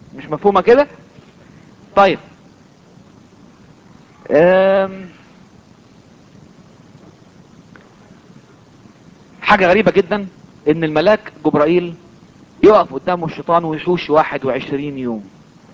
مش مفهومة كده طيب أم... حاجة غريبة جدا ان الملاك جبرائيل يقف قدامه الشيطان ويحوش 21 يوم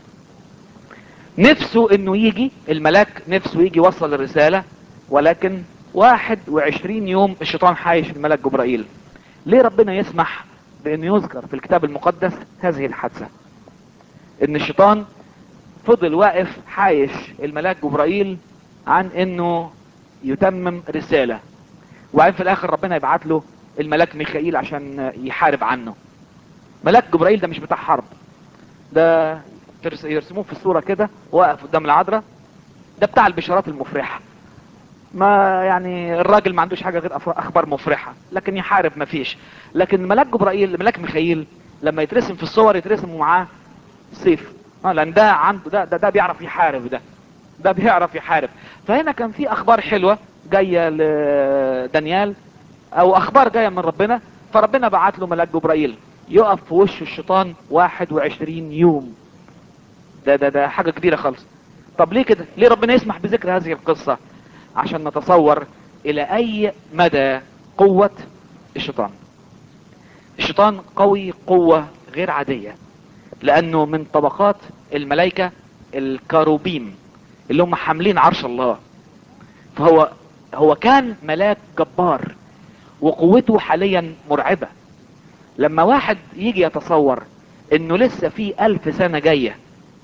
نفسه انه يجي الملاك نفسه يجي يوصل الرسالة ولكن 21 يوم الشيطان حايش الملاك جبرائيل ليه ربنا يسمح بانه يذكر في الكتاب المقدس هذه الحادثة ان الشيطان فضل واقف حايش الملاك جبرائيل عن انه يتمم رسالة وبعدين في الاخر ربنا يبعت له الملاك ميخائيل عشان يحارب عنه ملاك جبرائيل ده مش بتاع حرب ده يرسموه في الصورة كده واقف قدام العذراء ده بتاع البشارات المفرحة ما يعني الراجل ما عندوش حاجة غير اخبار مفرحة لكن يحارب ما فيش لكن ملاك جبرائيل ملاك ميخائيل لما يترسم في الصور يترسم معاه سيف اه لان ده عنده ده, ده ده بيعرف يحارب ده ده بيعرف يحارب فهنا كان في اخبار حلوة جاية لدانيال او اخبار جاية من ربنا فربنا بعت له ملاك جبرائيل يقف في وش الشيطان 21 يوم ده ده ده حاجة كبيرة خالص طب ليه كده ليه ربنا يسمح بذكر هذه القصة عشان نتصور الى اي مدى قوة الشيطان الشيطان قوي قوة غير عادية لانه من طبقات الملائكة الكاروبيم اللي هم حاملين عرش الله فهو هو كان ملاك جبار وقوته حاليا مرعبة لما واحد يجي يتصور انه لسه في الف سنة جاية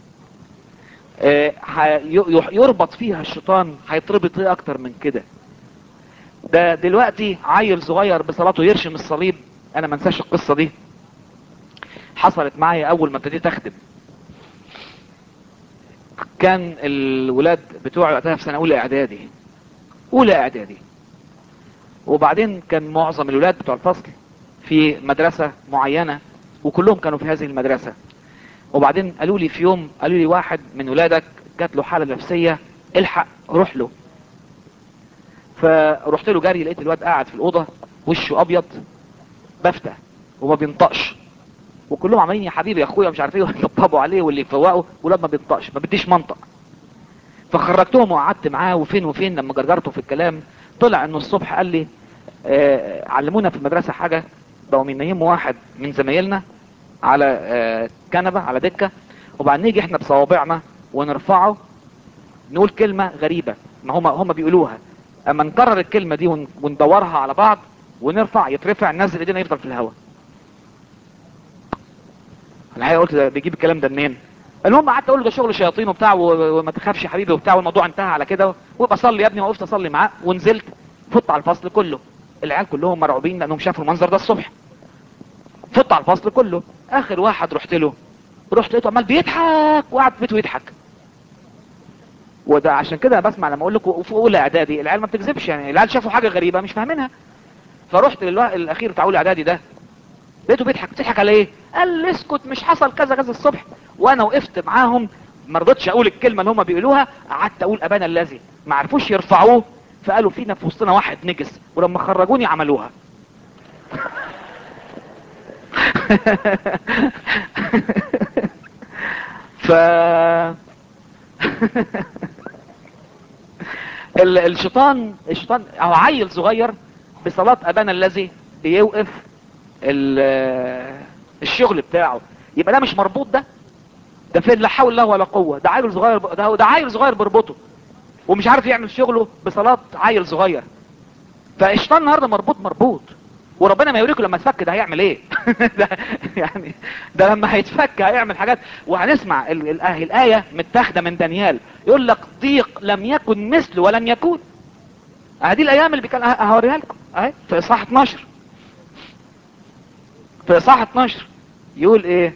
يربط فيها الشيطان هيتربط ايه اكتر من كده ده دلوقتي عيل صغير بصلاته يرشم الصليب انا ما انساش القصة دي حصلت معايا اول ما ابتديت اخدم كان الولاد بتوعي وقتها في سنة اولى اعدادي اولى اعدادي وبعدين كان معظم الولاد بتوع الفصل في مدرسة معينة وكلهم كانوا في هذه المدرسة وبعدين قالوا لي في يوم قالوا لي واحد من ولادك جات له حالة نفسية الحق روح له فرحت له جري لقيت الواد قاعد في الأوضة وشه أبيض بفتة وما بينطقش وكلهم عمالين يا حبيبي يا اخويا مش عارف ايه يطبطبوا عليه واللي يفوقوا والواد ما بينطقش ما بديش منطق فخرجتهم وقعدت معاه وفين وفين لما جرجرته في الكلام طلع انه الصبح قال لي آه علمونا في المدرسة حاجة بقوا ينيموا واحد من زمايلنا على آه كنبة على دكة وبعدين نيجي احنا بصوابعنا ونرفعه نقول كلمة غريبة ما هم هم بيقولوها اما نكرر الكلمة دي وندورها على بعض ونرفع يترفع ننزل ايدينا يفضل في الهواء الحقيقة قلت ده بيجيب الكلام ده منين المهم قعدت اقول له ده شغل شياطين وبتاع وما تخافش يا حبيبي وبتاع والموضوع انتهى على كده وابقى صلي يا ابني وقفت اصلي معاه ونزلت فت على الفصل كله العيال كلهم مرعوبين لانهم شافوا المنظر ده الصبح فت على الفصل كله اخر واحد رحت له رحت لقيته عمال بيضحك وقعد في بيته يضحك وده عشان كده بسمع لما اقول لكم في اولى اعدادي العيال ما بتكذبش يعني العيال شافوا حاجه غريبه مش فاهمينها فرحت للوقت الاخير بتاع اولى اعدادي ده لقيته بيضحك بتضحك على ايه قال لي اسكت مش حصل كذا كذا الصبح وانا وقفت معاهم ما رضيتش اقول الكلمه اللي هم بيقولوها قعدت اقول ابانا الذي ما عرفوش يرفعوه فقالوا فينا في وسطنا واحد نجس ولما خرجوني عملوها ف الشيطان الشيطان او عيل صغير بصلاة ابانا الذي بيوقف الشغل بتاعه يبقى ده مش مربوط ده ده فين لا حول الله ولا قوة ده عيل صغير ده, ده عيل صغير بربطه ومش عارف يعمل شغله بصلاة عيل صغير فالشيطان النهارده مربوط مربوط وربنا ما يوريكم لما يتفك ده هيعمل ايه ده يعني ده لما هيتفك هيعمل حاجات وهنسمع ال ال الآية متاخدة من دانيال يقول لك ضيق لم يكن مثله ولن يكون هذه الايام اللي كان هوريها لكم اهي في اصحاح 12 في اصحاح 12 يقول ايه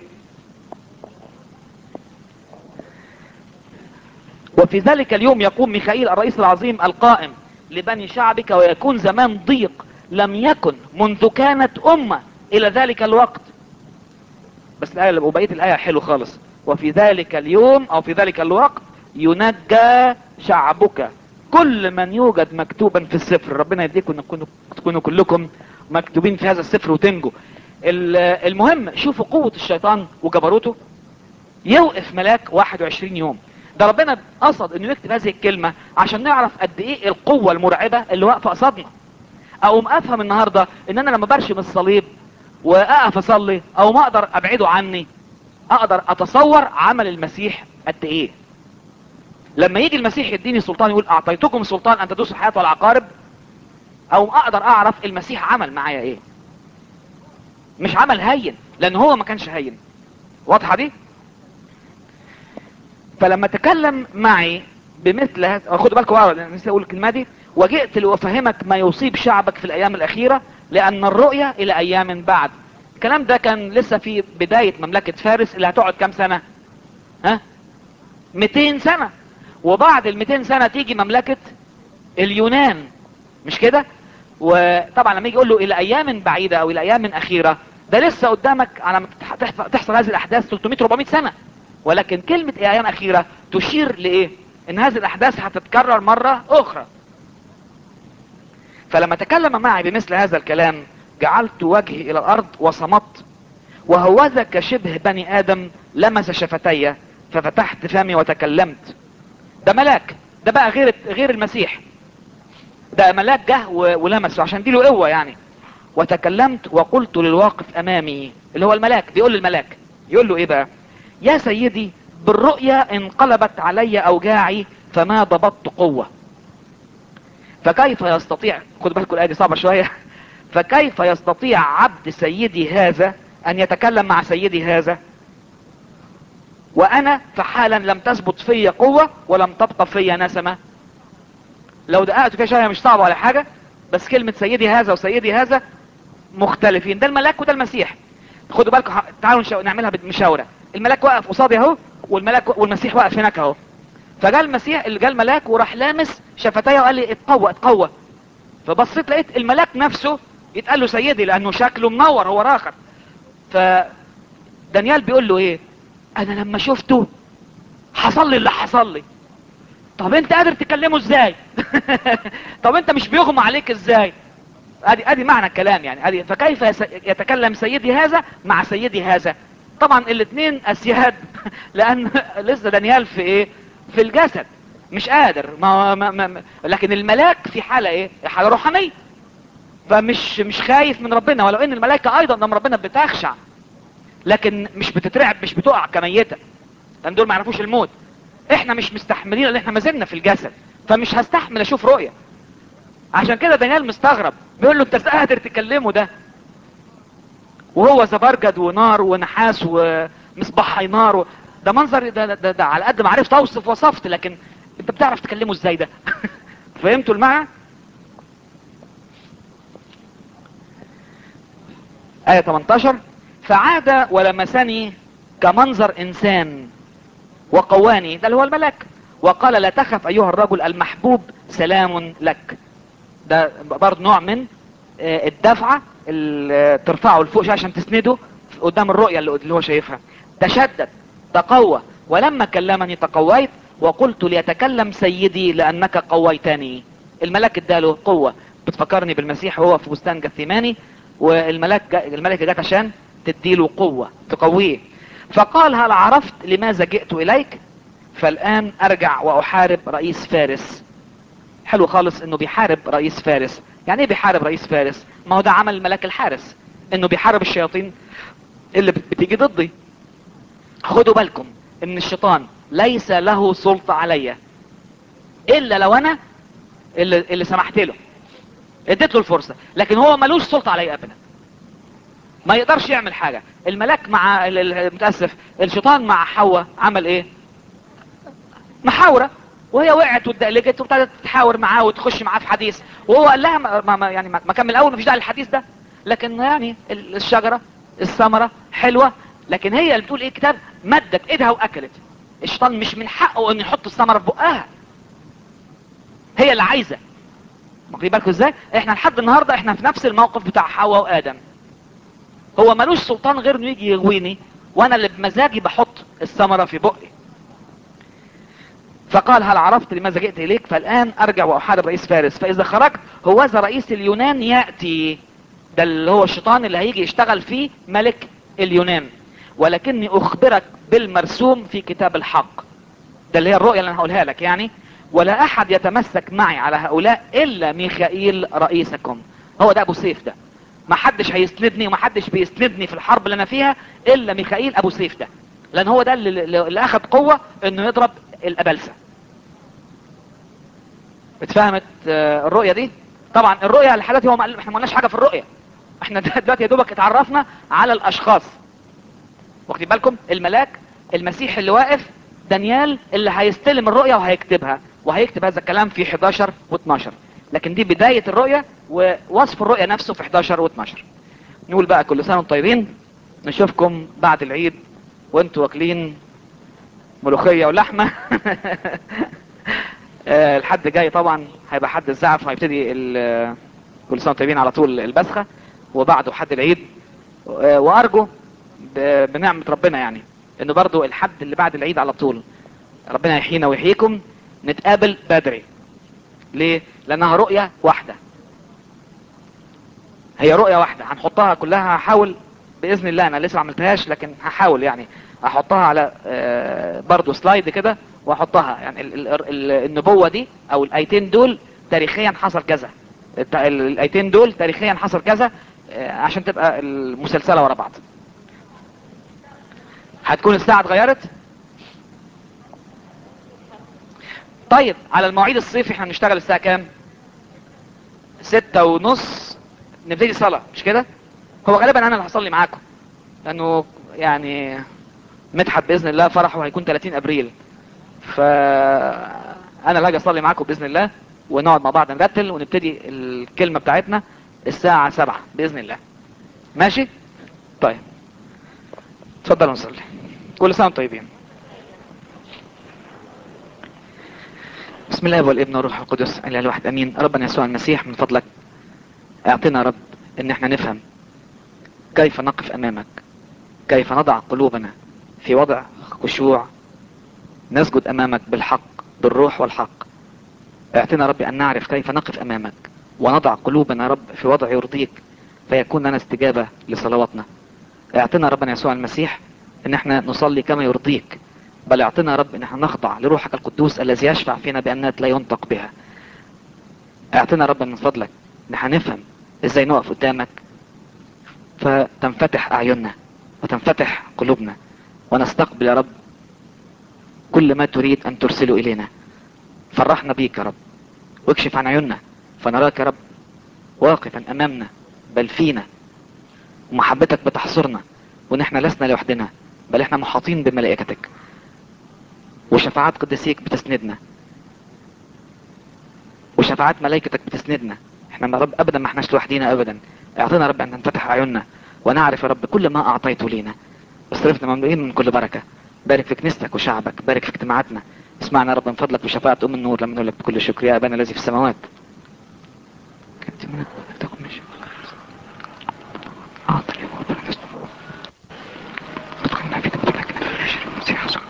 وفي ذلك اليوم يقوم ميخائيل الرئيس العظيم القائم لبني شعبك ويكون زمان ضيق لم يكن منذ كانت أمة إلى ذلك الوقت بس الآية وبقية الآية حلو خالص وفي ذلك اليوم أو في ذلك الوقت ينجى شعبك كل من يوجد مكتوبا في السفر ربنا يديكم انكم تكونوا كلكم مكتوبين في هذا السفر وتنجوا المهم شوفوا قوة الشيطان وجبروته يوقف ملاك 21 يوم ده ربنا قصد انه يكتب هذه الكلمة عشان نعرف قد ايه القوة المرعبة اللي واقفة قصادنا او افهم النهاردة ان انا لما برشم الصليب واقف اصلي او ما اقدر ابعده عني اقدر اتصور عمل المسيح قد ايه لما يجي المسيح يديني سلطان يقول اعطيتكم سلطان ان تدوسوا الحياة والعقارب او اقدر اعرف المسيح عمل معايا ايه مش عمل هين لان هو ما كانش هين واضحة دي فلما تكلم معي بمثل هذا خدوا بالكم بقى لأن نسيت اقول الكلمه دي وجئت لافهمك ما يصيب شعبك في الايام الاخيره لان الرؤيا الى ايام بعد الكلام ده كان لسه في بدايه مملكه فارس اللي هتقعد كام سنه ها 200 سنه وبعد ال 200 سنه تيجي مملكه اليونان مش كده وطبعا لما يجي يقول له الى ايام بعيده او الى ايام اخيره ده لسه قدامك على ما تح- تحف- تحصل هذه الاحداث 300 400 سنه ولكن كلمه إلى ايام اخيره تشير لايه ان هذه الاحداث هتتكرر مره اخرى فلما تكلم معي بمثل هذا الكلام جعلت وجهي الى الارض وصمت وهوذا كشبه بني ادم لمس شفتي ففتحت فمي وتكلمت ده ملاك ده بقى غير غير المسيح ده ملاك جه و- ولمسه عشان دي له قوه يعني وتكلمت وقلت للواقف امامي اللي هو الملاك بيقول للملاك يقول له ايه بقى يا سيدي بالرؤيا انقلبت علي اوجاعي فما ضبطت قوة فكيف يستطيع خدوا بالكم الايه دي صعبة شوية فكيف يستطيع عبد سيدي هذا ان يتكلم مع سيدي هذا وانا فحالا لم تثبت في قوة ولم تبقى في نسمة لو دققتوا فيها شوية مش صعبة ولا حاجة بس كلمة سيدي هذا وسيدي هذا مختلفين ده الملاك وده المسيح خدوا بالكم ح- تعالوا نشا- نعملها بالمشاورة الملاك واقف قصادي اهو والملاك والمسيح واقف هناك اهو فجاء المسيح اللي جاء الملاك وراح لامس شفتيه وقال لي اتقوى اتقوى فبصيت لقيت الملاك نفسه يتقال له سيدي لانه شكله منور هو راخر فدانيال بيقول له ايه انا لما شفته حصل لي اللي حصل لي طب انت قادر تكلمه ازاي طب انت مش بيغمى عليك ازاي ادي ادي معنى الكلام يعني ادي فكيف يس- يتكلم سيدي هذا مع سيدي هذا طبعا الاثنين اسياد لان لسه دانيال في ايه في الجسد مش قادر ما, ما, ما ما- لكن الملاك في حاله ايه حاله روحانيه فمش مش خايف من ربنا ولو ان الملائكه ايضا قدام ربنا بتخشع لكن مش بتترعب مش بتقع كميته لان دول ما يعرفوش الموت احنا مش مستحملين لان احنا ما زلنا في الجسد فمش هستحمل اشوف رؤيه عشان كده دانيال مستغرب بيقول له انت ازاي قادر تكلمه ده وهو زبرجد ونار ونحاس ومصباح نار و... ده منظر ده, ده, ده على قد ما عرفت اوصف وصفت لكن انت بتعرف تكلمه ازاي ده فهمتوا المعنى آية 18 فعاد ولمسني كمنظر إنسان وقواني ده اللي هو الملاك وقال لا تخف أيها الرجل المحبوب سلام لك ده برضه نوع من آه، الدفعة اللي ترفعه لفوق شوية عشان تسنده قدام الرؤية اللي اللي هو شايفها تشدد تقوى ولما كلمني تقويت وقلت ليتكلم سيدي لأنك قويتني الملاك اداله قوة بتفكرني بالمسيح وهو في بستان جثيماني والملاك جا الملكة جت عشان تديله قوة تقويه فقال هل عرفت لماذا جئت إليك فالآن أرجع وأحارب رئيس فارس حلو خالص انه بيحارب رئيس فارس يعني ايه بيحارب رئيس فارس ما هو ده عمل الملاك الحارس انه بيحارب الشياطين اللي بت- بتيجي ضدي خدوا بالكم ان الشيطان ليس له سلطة عليا الا لو انا اللي, اللي سمحت له اديت له الفرصة لكن هو ملوش سلطة عليا ابدا ما يقدرش يعمل حاجة الملاك مع ال- ال- متأسف الشيطان مع حواء عمل ايه محاورة وهي وقعت واتدقلجت وابتدت تحاور معاه وتخش معاه في حديث وهو قال لها ما ما ما- يعني ما ما كان من الاول مفيش داعي للحديث ده لكن يعني ال- الشجرة الثمرة حلوة لكن هي اللي بتقول ايه كتاب مدت ايدها واكلت الشيطان مش من حقه انه يحط الثمرة في بقها هي اللي عايزة واخدين بالكم ازاي احنا لحد النهاردة احنا في نفس الموقف بتاع حواء وادم هو ملوش سلطان غير انه يجي يغويني وانا اللي بمزاجي بحط الثمرة في بقي فقال هل عرفت لماذا جئت إليك فالآن أرجع وأحارب رئيس فارس فإذا خرجت هوذا رئيس اليونان يأتي ده اللي هو الشيطان اللي هيجي يشتغل فيه ملك اليونان ولكني اخبرك بالمرسوم في كتاب الحق ده اللي هي الرؤية اللي انا هقولها لك يعني ولا احد يتمسك معي على هؤلاء الا ميخائيل رئيسكم هو ده ابو سيف ده ما حدش هيسندني وما حدش بيسندني في الحرب اللي انا فيها الا ميخائيل ابو سيف ده لان هو ده اللي, اللي اخذ قوة انه يضرب الابلسة اتفهمت آه، الرؤية دي طبعا الرؤية لحد دلوقتي هو ما قال- احنا ما قلناش حاجة في الرؤية احنا دلوقتي يا دوبك اتعرفنا على الاشخاص واخدين بالكم الملاك المسيح اللي واقف دانيال اللي هيستلم الرؤية وهيكتبها وهيكتب هذا الكلام في 11 و12 لكن دي بداية الرؤية ووصف الرؤية نفسه في 11 و12 نقول بقى كل سنة وانتم طيبين نشوفكم بعد العيد وانتوا واكلين ملوخية ولحمة آه، الحد جاي طبعا هيبقى حد الزعف وهيبتدي ال- كل سنة وانتم طيبين على طول البسخة وبعده حد العيد آه، وارجو ب- بنعمة ربنا يعني انه برضو الحد اللي بعد العيد على طول ربنا يحيينا ويحييكم نتقابل بدري ليه لانها رؤية واحدة هي رؤية واحدة هنحطها كلها هحاول باذن الله انا لسه ما عملتهاش لكن هحاول يعني احطها على آه، برضو سلايد كده واحطها يعني ال- ال- ال- النبوة دي او الايتين دول تاريخيا حصل كذا الت- ال- الايتين دول تاريخيا حصل كذا آه، عشان تبقى المسلسلة ورا بعض هتكون الساعة اتغيرت طيب على المواعيد الصيفي احنا بنشتغل الساعة كام ستة ونص نبتدي صلاة مش كده هو غالبا انا اللي هصلي معاكم لانه يعني مدحت باذن الله فرحه هيكون 30 ابريل ف انا اللي هاجي اصلي معاكم باذن الله ونقعد مع بعض نرتل ونبتدي الكلمة بتاعتنا الساعة 7 باذن الله ماشي طيب اتفضلوا نصلي كل سنة وانتم طيبين بسم الله والابن والروح القدس الاله الواحد امين ربنا يسوع المسيح من فضلك اعطنا يا رب ان احنا نفهم كيف نقف امامك كيف نضع قلوبنا في وضع خشوع نسجد امامك بالحق بالروح والحق اعطنا يا رب ان نعرف كيف نقف امامك ونضع قلوبنا يا رب في وضع يرضيك فيكون لنا استجابة لصلواتنا اعطنا ربنا يسوع المسيح ان احنا نصلي كما يرضيك بل اعطنا يا رب ان احنا نخضع لروحك القدوس الذي يشفع فينا بانات لا ينطق بها اعطنا يا رب من فضلك ان احنا نفهم ازاي نقف قدامك فتنفتح اعيننا وتنفتح قلوبنا ونستقبل يا رب كل ما تريد ان ترسله الينا فرحنا بيك يا رب واكشف عن عيوننا فنراك يا رب واقفا امامنا بل فينا ومحبتك بتحصرنا وان احنا لسنا لوحدنا بل احنا محاطين بملائكتك وشفاعات قدسيك بتسندنا وشفاعات ملائكتك بتسندنا احنا يا رب ابدا ما احناش لوحدينا ابدا اعطينا يا رب ان ننفتح اعيننا ونعرف يا رب كل ما اعطيته لينا اصرفنا مملوئين من كل بركة بارك في كنيستك وشعبك بارك في اجتماعاتنا اسمعنا يا رب من فضلك بشفاعة ام النور لما نقول لك بكل شكر يا ابانا الذي في السماوات كنت منك تكون ماشي حاضر يا رب ادخلنا في دمتك المسيح يسوع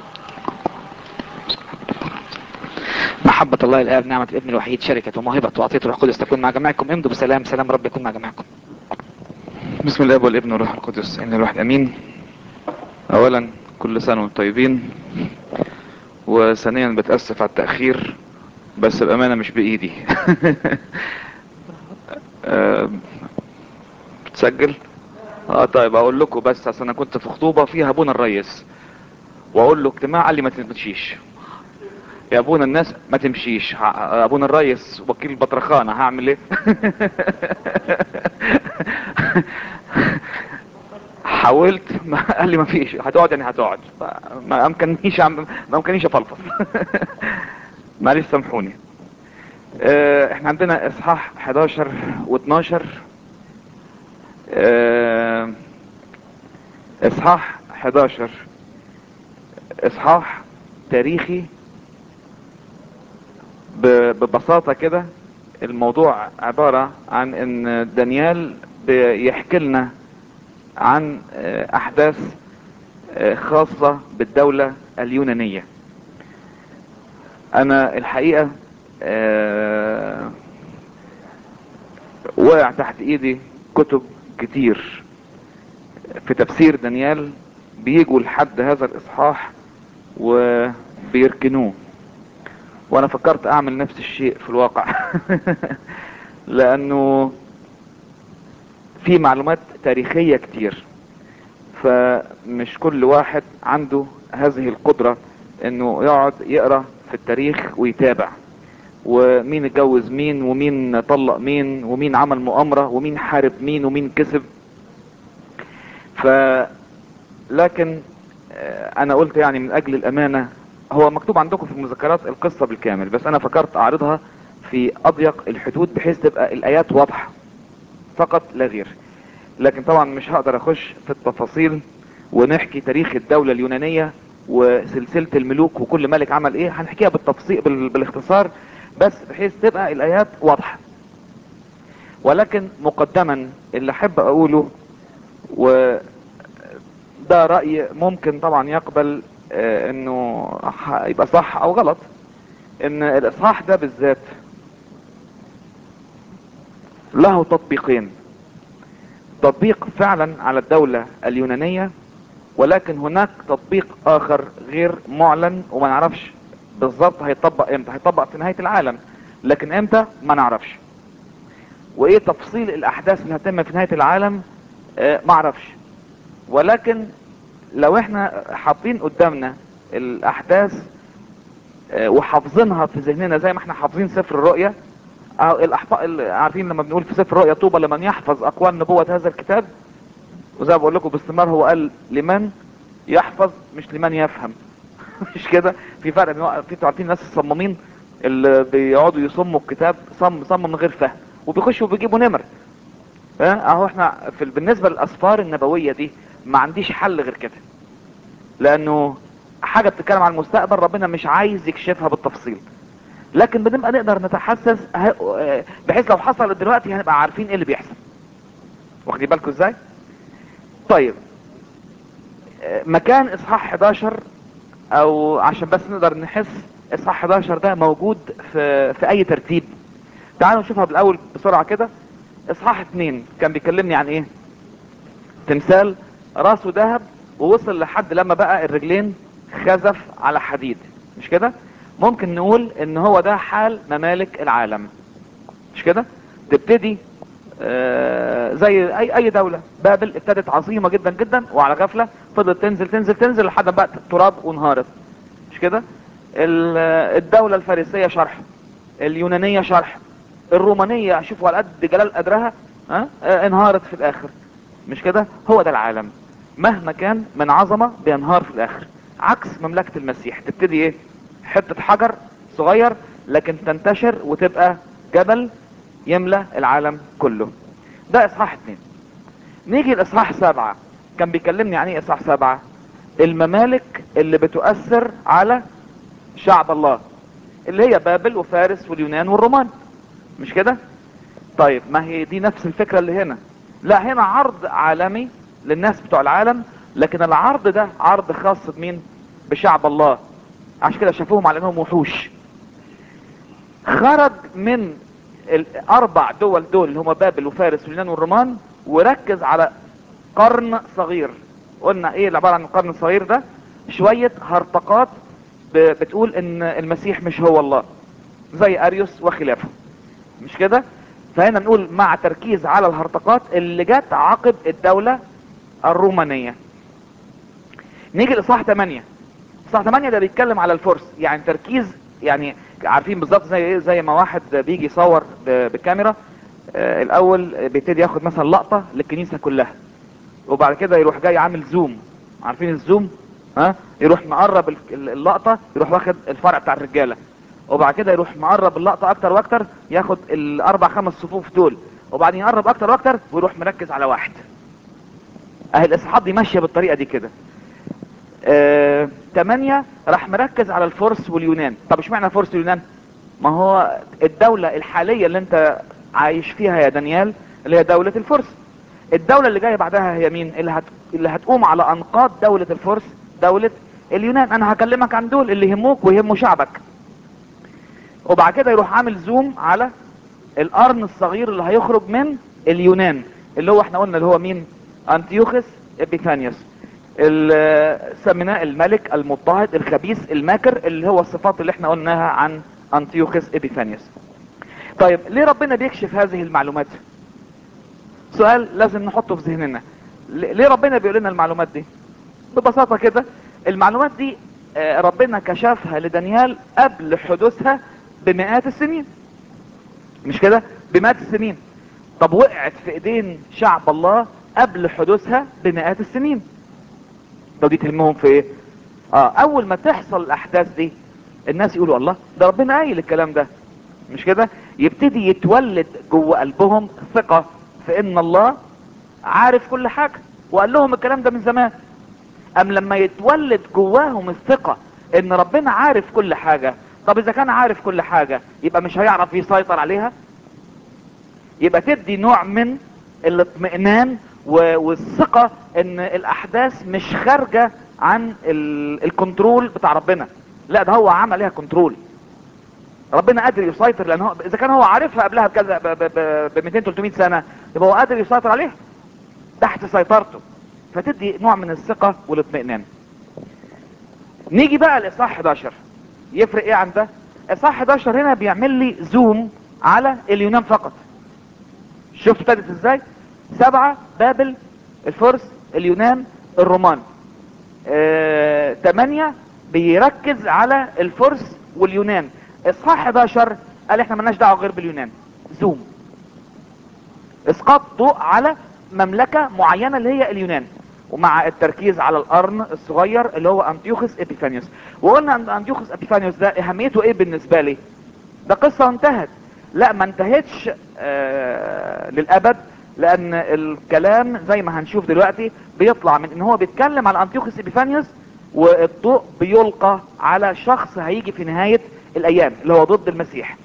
محبة الله الآب نعمة الابن الوحيد شركة وموهبة وعطية الروح القدس تكون مع جميعكم امضوا بسلام سلام رب يكون مع جميعكم بسم الله والابن والروح القدس ان الواحد امين اولا كل سنة وانتم طيبين وثانيا بتأسف على التأخير بس بأمانة مش بإيدي آه، بتسجل اه طيب اقول لكم بس اصل انا كنت في خطوبة فيها ابونا الريس واقول له اجتماع قال لي ما تمشيش يا ابونا الناس ما تمشيش ه- ابونا الريس وكيل البطرخانة هعمل ايه حاولت ما قال لي ما فيش هتقعد يعني هتقعد ما امكننيش عم ما امكننيش افلفظ معلش سامحوني آه، احنا عندنا اصحاح 11 و12 اصحاح 11 اصحاح تاريخي ب- ببساطة كده الموضوع عبارة عن ان دانيال بيحكي لنا عن آه، احداث آه، خاصة بالدولة اليونانية انا الحقيقة آه، وقع تحت ايدي كتب كتير في تفسير دانيال بيجوا لحد هذا الاصحاح وبيركنوه وانا فكرت اعمل نفس الشيء في الواقع لانه في معلومات تاريخية كتير فمش كل واحد عنده هذه القدرة انه يقعد يقرأ في التاريخ ويتابع ومين اتجوز مين ومين طلق مين ومين عمل مؤامرة ومين حارب مين ومين كسب ف لكن انا قلت يعني من اجل الامانة هو مكتوب عندكم في المذكرات القصة بالكامل بس انا فكرت اعرضها في اضيق الحدود بحيث تبقى الايات واضحة فقط لا غير لكن طبعا مش هقدر اخش في التفاصيل ونحكي تاريخ الدولة اليونانية وسلسلة الملوك وكل ملك عمل ايه هنحكيها بالتفصيل بال... بالاختصار بس بحيث تبقى الايات واضحة ولكن مقدما اللي احب اقوله و ده رأي ممكن طبعا يقبل اه انه يبقى صح او غلط ان الاصحاح ده بالذات له تطبيقين تطبيق فعلا على الدولة اليونانية ولكن هناك تطبيق اخر غير معلن وما نعرفش بالظبط هيطبق امتى هيطبق في نهاية العالم لكن امتى ما نعرفش وايه تفصيل الاحداث اللي هتتم في نهاية العالم اه ما اعرفش ولكن لو احنا حاطين قدامنا الاحداث اه وحافظينها في ذهننا زي ما احنا حافظين سفر الرؤية الاحفاء عارفين لما بنقول في سفر الرؤيا طوبى لمن يحفظ اقوال نبوة هذا الكتاب وزي ما بقول لكم باستمرار هو قال لمن يحفظ مش لمن يفهم مش كده في فرق في عارفين الناس الصمامين اللي بيقعدوا يصموا الكتاب صم صم من غير فهم وبيخشوا وبيجيبوا نمر اهو احنا في بالنسبة للاسفار النبوية دي ما عنديش حل غير كده لانه حاجة بتتكلم عن المستقبل ربنا مش عايز يكشفها بالتفصيل لكن بنبقى نقدر نتحسس بحيث لو حصلت دلوقتي هنبقى عارفين ايه اللي بيحصل واخدين بالكم ازاي طيب مكان اصحاح 11 او عشان بس نقدر نحس اصحاح 11 ده موجود في في اي ترتيب تعالوا نشوفها بالاول بسرعة كده اصحاح 2 كان بيكلمني عن ايه تمثال راسه ذهب ووصل لحد لما بقى الرجلين خزف على حديد مش كده ممكن نقول ان هو ده حال ممالك العالم مش كده تبتدي آه زي اي اي دولة بابل ابتدت عظيمة جدا جدا وعلى غفلة فضلت تنزل تنزل تنزل لحد بقى تراب وانهارت مش كده الدولة الفارسية شرح اليونانية شرح الرومانية شوفوا على قد جلال قدرها ها آه انهارت في الاخر مش كده هو ده العالم مهما كان من عظمة بينهار في الاخر عكس مملكة المسيح تبتدي ايه حتة حجر صغير لكن تنتشر وتبقى جبل يملى العالم كله ده اصحاح اتنين نيجي لاصحاح سبعة كان بيكلمني عن ايه اصحاح سبعة الممالك اللي بتؤثر على شعب الله اللي هي بابل وفارس واليونان والرومان مش كده طيب ما هي دي نفس الفكرة اللي هنا لا هنا عرض عالمي للناس بتوع العالم لكن العرض ده عرض خاص بمين بشعب الله عشان كده شافوهم على انهم وحوش خرج من الاربع دول دول اللي هم بابل وفارس واليونان والرومان وركز على قرن صغير قلنا ايه اللي عباره عن القرن الصغير ده شوية هرطقات بتقول ان المسيح مش هو الله زي اريوس وخلافه مش كده فهنا نقول مع تركيز على الهرطقات اللي جت عقب الدولة الرومانية نيجي لاصحاح 8 اصحاح 8 ده بيتكلم على الفرس يعني تركيز يعني عارفين بالظبط زي ايه زي ما واحد بيجي يصور بالكاميرا آه الاول بيبتدي ياخد مثلا لقطة للكنيسة كلها وبعد كده يروح جاي عامل زوم عارفين الزوم ها يروح مقرب اللقطة يروح واخد الفرع بتاع الرجالة وبعد كده يروح مقرب اللقطة اكتر واكتر ياخد الاربع خمس صفوف دول وبعدين يقرب اكتر واكتر ويروح مركز على واحد اهي الاصحاب دي ماشية بالطريقة دي كده آه، تمانية راح مركز على الفرس واليونان طب اشمعنى الفرس واليونان ما هو الدولة الحالية اللي انت عايش فيها يا دانيال اللي هي دولة الفرس الدولة اللي جاية بعدها هي مين اللي, هت... اللي هتقوم على انقاض دولة الفرس دولة اليونان انا هكلمك عن دول اللي يهموك ويهموا شعبك وبعد كده يروح عامل زوم على القرن الصغير اللي هيخرج من اليونان اللي هو احنا قلنا اللي هو مين انتيوخس ابيفانيوس ال- سميناه الملك المضطهد الخبيث الماكر اللي هو الصفات اللي احنا قلناها عن انتيوخس ابيفانيوس طيب ليه ربنا بيكشف هذه المعلومات سؤال لازم نحطه في ذهننا ل- ليه ربنا بيقول لنا المعلومات دي ببساطة كده المعلومات دي آه، ربنا كشفها لدانيال قبل حدوثها بمئات السنين مش كده بمئات السنين طب وقعت في ايدين شعب الله قبل حدوثها بمئات السنين طب دي تهمهم في ايه اه اول ما تحصل الاحداث دي الناس يقولوا الله ده ربنا قايل الكلام ده مش كده يبتدي يتولد جوه قلبهم ثقة في ان الله عارف كل حاجة وقال لهم الكلام ده من زمان ام لما يتولد جواهم الثقة ان ربنا عارف كل حاجة طب اذا كان عارف كل حاجة يبقى مش هيعرف يسيطر عليها يبقى تدي نوع من الاطمئنان و- والثقة ان الاحداث مش خارجة عن ال- الكنترول بتاع ربنا لا ده هو عمل ليها كنترول ربنا قادر يسيطر لان هو اذا كان هو عارفها قبلها بكذا ب ب- ب 200 300 سنة يبقى هو قادر يسيطر عليها تحت سيطرته فتدي نوع من الثقة والاطمئنان نيجي بقى لاصحاح 11 يفرق ايه عن ده اصحاح 11 هنا بيعمل لي زوم على اليونان فقط شفت ابتدت ازاي سبعة بابل الفرس اليونان الرومان آه، تمانية بيركز على الفرس واليونان اصحاح 11 قال احنا ملناش دعوه غير باليونان زوم اسقاط ضوء على مملكة معينة اللي هي اليونان ومع التركيز على القرن الصغير اللي هو انتيوخس ابيفانيوس وقلنا ان انتيوخس ابيفانيوس ده اهميته ايه بالنسبة لي ده قصة انتهت لا ما انتهتش آه للابد لان الكلام زي ما هنشوف دلوقتي بيطلع من ان هو بيتكلم على انتيوخس ابيفانيوس والضوء بيلقى على شخص هيجي في نهاية الايام اللي هو ضد المسيح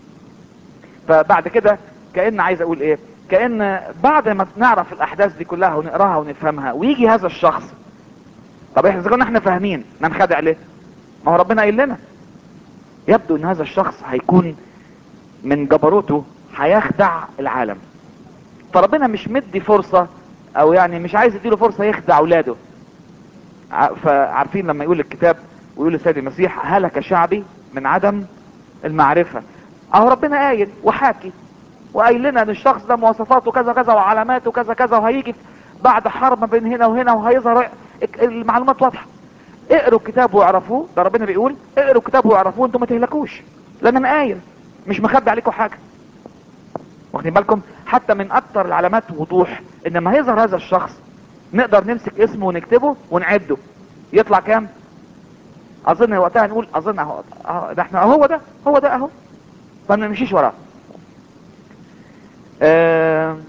فبعد كده كأن عايز اقول ايه كأن بعد ما نعرف الاحداث دي كلها ونقراها ونفهمها ويجي هذا الشخص طب احنا اذا كنا احنا فاهمين ننخدع ليه ما هو ربنا قايل لنا يبدو ان هذا الشخص هيكون من جبروته هيخدع العالم فربنا مش مدي فرصة او يعني مش عايز يديله فرصة يخدع اولاده ع- فعارفين لما يقول الكتاب ويقول السيد المسيح هلك شعبي من عدم المعرفة اهو ربنا قايل وحاكي وقايل لنا ان الشخص ده مواصفاته كذا كذا وعلاماته كذا كذا وهيجي بعد حرب ما بين هنا وهنا وهيظهر اك- المعلومات واضحة اقروا الكتاب واعرفوه ده ربنا بيقول اقروا الكتاب واعرفوه انتم ما تهلكوش لان انا قايل مش مخبي عليكم حاجة واخدين بالكم حتى من اكتر العلامات وضوح ان لما هيظهر هذا الشخص نقدر نمسك اسمه ونكتبه ونعده يطلع كام اظن وقتها نقول اظن اهو أهو ده احنا هو ده هو ده اهو فما نمشيش وراه آه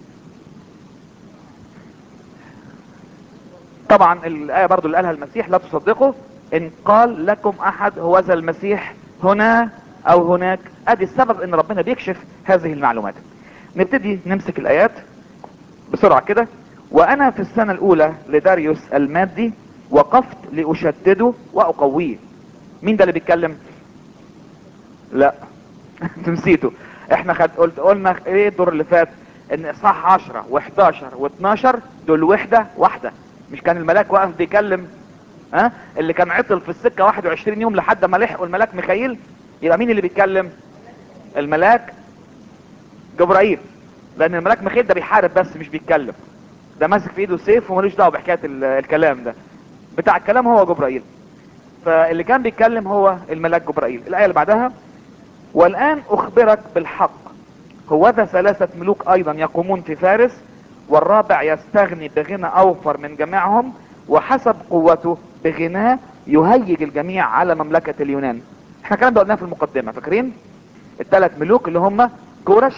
طبعا الآية برضو اللي قالها المسيح لا تصدقوا إن قال لكم أحد هو ذا المسيح هنا أو هناك أدي السبب إن ربنا بيكشف هذه المعلومات نبتدي نمسك الآيات بسرعة كده وأنا في السنة الأولى لداريوس المادي وقفت لأشدده وأقويه مين ده اللي بيتكلم لا انتوا نسيتوا احنا خد قلت قلنا ايه الدور اللي فات ان اصحاح 10 و11 و12 دول وحده واحده مش كان الملاك واقف بيكلم ها اللي كان عطل في السكه 21 يوم لحد ما لحقوا الملاك ميخائيل يبقى مين اللي بيتكلم الملاك جبرائيل لان الملاك ميخائيل ده بيحارب بس مش بيتكلم ده ماسك في ايده سيف وملوش دعوه بحكايه ال- الكلام ده بتاع الكلام هو جبرائيل فاللي كان بيتكلم هو الملاك جبرائيل الايه اللي بعدها والآن أخبرك بالحق هوذا ثلاثة ملوك أيضا يقومون في فارس والرابع يستغني بغنى أوفر من جميعهم وحسب قوته بغناه يهيج الجميع على مملكة اليونان احنا الكلام ده قلناه في المقدمة فاكرين الثلاث ملوك اللي هم كورش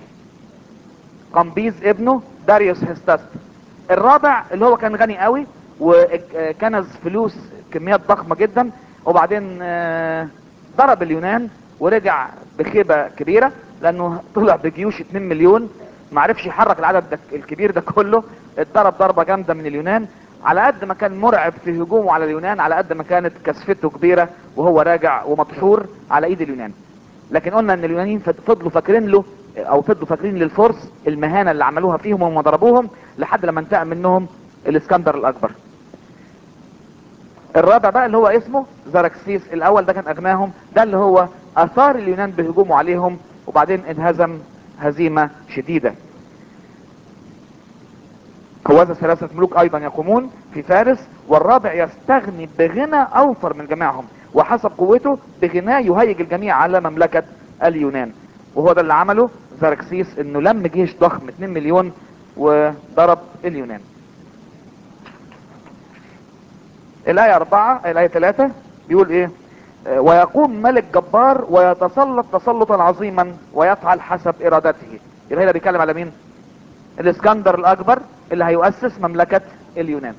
قمبيز ابنه داريوس هستاست الرابع اللي هو كان غني قوي وكنز فلوس كميات ضخمة جدا وبعدين آه، ضرب اليونان ورجع بخيبة كبيرة لانه طلع بجيوش 2 مليون ما عرفش يحرك العدد ده الكبير ده كله اتضرب ضربة جامدة من اليونان على قد ما كان مرعب في هجومه على اليونان على قد ما كانت كثفته كبيرة وهو راجع ومدحور على ايد اليونان لكن قلنا ان اليونانيين فض- فضلوا فاكرين له او فضلوا فاكرين للفرس المهانة اللي عملوها فيهم وهم ضربوهم لحد لما انتقم منهم الاسكندر الاكبر الرابع بقى اللي هو اسمه زركسيس الاول ده كان اغناهم ده اللي هو اثار اليونان بهجومه عليهم وبعدين انهزم هزيمة شديدة هوذا ثلاثة ملوك ايضا يقومون في فارس والرابع يستغني بغنى اوفر من جميعهم وحسب قوته بغناه يهيج الجميع على مملكة اليونان وهو ده اللي عمله زركسيس انه لم جيش ضخم 2 مليون وضرب اليونان الآية أربعة الآية ثلاثة بيقول إيه آه، ويقوم ملك جبار ويتسلط تسلطا عظيما ويفعل حسب إرادته يبقى هنا بيتكلم على مين الإسكندر الأكبر اللي هيؤسس مملكة اليونان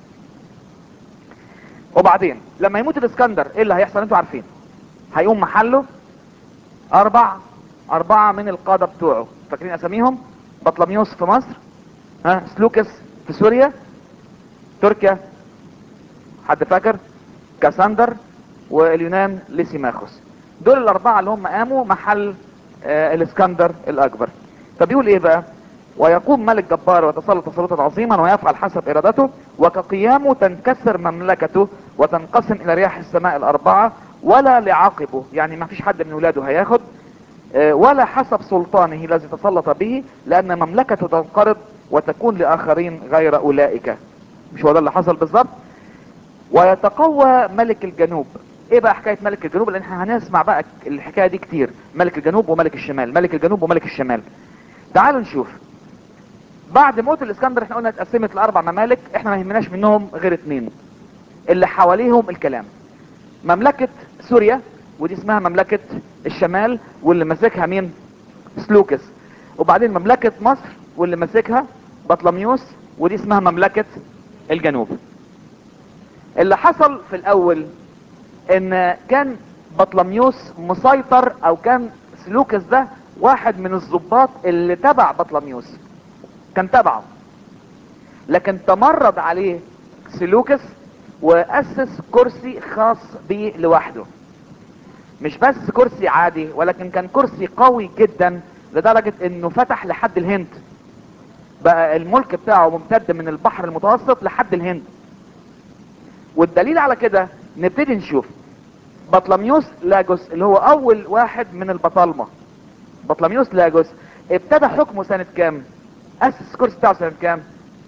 وبعدين لما يموت الإسكندر إيه اللي هيحصل أنتوا عارفين هيقوم محله أربع أربعة من القادة بتوعه فاكرين أساميهم بطلميوس في مصر ها سلوكس في سوريا تركيا حد فاكر كاساندر واليونان ليسيماخوس دول الاربعه اللي هم قاموا محل آه الاسكندر الاكبر فبيقول ايه بقى ويقوم ملك جبار ويتسلط تسلطا عظيما ويفعل حسب ارادته وكقيامه تنكسر مملكته وتنقسم الى رياح السماء الاربعه ولا لعقبه يعني ما فيش حد من ولاده هياخد آه، ولا حسب سلطانه الذي تسلط به لان مملكته تنقرض وتكون لاخرين غير اولئك مش هو ده اللي حصل بالظبط ويتقوى ملك الجنوب ايه بقى حكايه ملك الجنوب لان احنا هنسمع بقى الحكايه دي كتير ملك الجنوب وملك الشمال ملك الجنوب وملك الشمال تعالوا نشوف بعد موت الاسكندر احنا قلنا اتقسمت لاربع ممالك احنا ما يهمناش منهم غير اتنين اللي حواليهم الكلام مملكة سوريا ودي اسمها مملكة الشمال واللي ماسكها مين سلوكس وبعدين مملكة مصر واللي ماسكها بطلميوس ودي اسمها مملكة الجنوب اللي حصل في الاول ان كان بطلميوس مسيطر او كان سلوكس ده واحد من الضباط اللي تبع بطلميوس كان تبعه لكن تمرد عليه سلوكس واسس كرسي خاص بيه لوحده مش بس كرسي عادي ولكن كان كرسي قوي جدا لدرجة انه فتح لحد الهند بقى الملك بتاعه ممتد من البحر المتوسط لحد الهند والدليل على كده نبتدي نشوف بطلميوس لاجوس اللي هو اول واحد من البطالمة بطلميوس لاجوس ابتدى حكمه سنة كام اسس الكرسي بتاعه سنة كام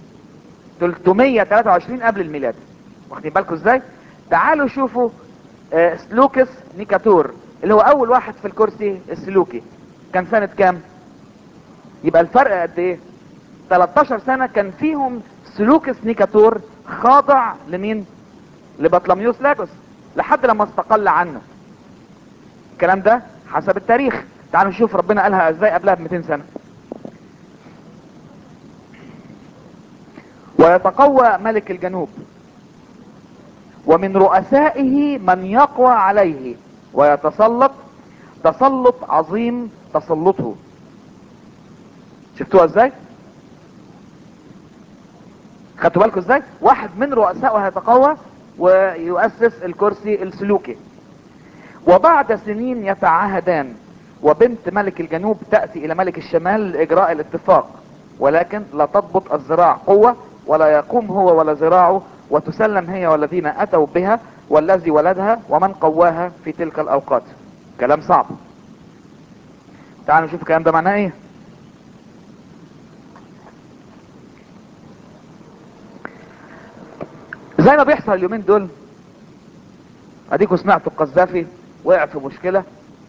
323 قبل الميلاد واخدين بالكم ازاي تعالوا شوفوا آه، سلوكس نيكاتور اللي هو اول واحد في الكرسي السلوكي كان سنة كام يبقى الفرق قد ايه 13 سنة كان فيهم سلوكس نيكاتور خاضع لمين لبطلميوس لاجوس لحد لما استقل عنه الكلام ده حسب التاريخ تعالوا نشوف ربنا قالها ازاي قبلها ب 200 سنة ويتقوى ملك الجنوب ومن رؤسائه من يقوى عليه ويتسلط تسلط عظيم تسلطه شفتوها ازاي خدتوا بالكم ازاي واحد من رؤسائه هيتقوى ويؤسس الكرسي السلوكي وبعد سنين يتعاهدان وبنت ملك الجنوب تأتي الى ملك الشمال لاجراء الاتفاق ولكن لا تضبط الذراع قوة ولا يقوم هو ولا ذراعه وتسلم هي والذين اتوا بها والذي ولدها ومن قواها في تلك الاوقات كلام صعب تعالوا نشوف الكلام ده معناه ايه زي ما بيحصل اليومين دول اديكوا سمعتوا القذافي وقع في مشكلة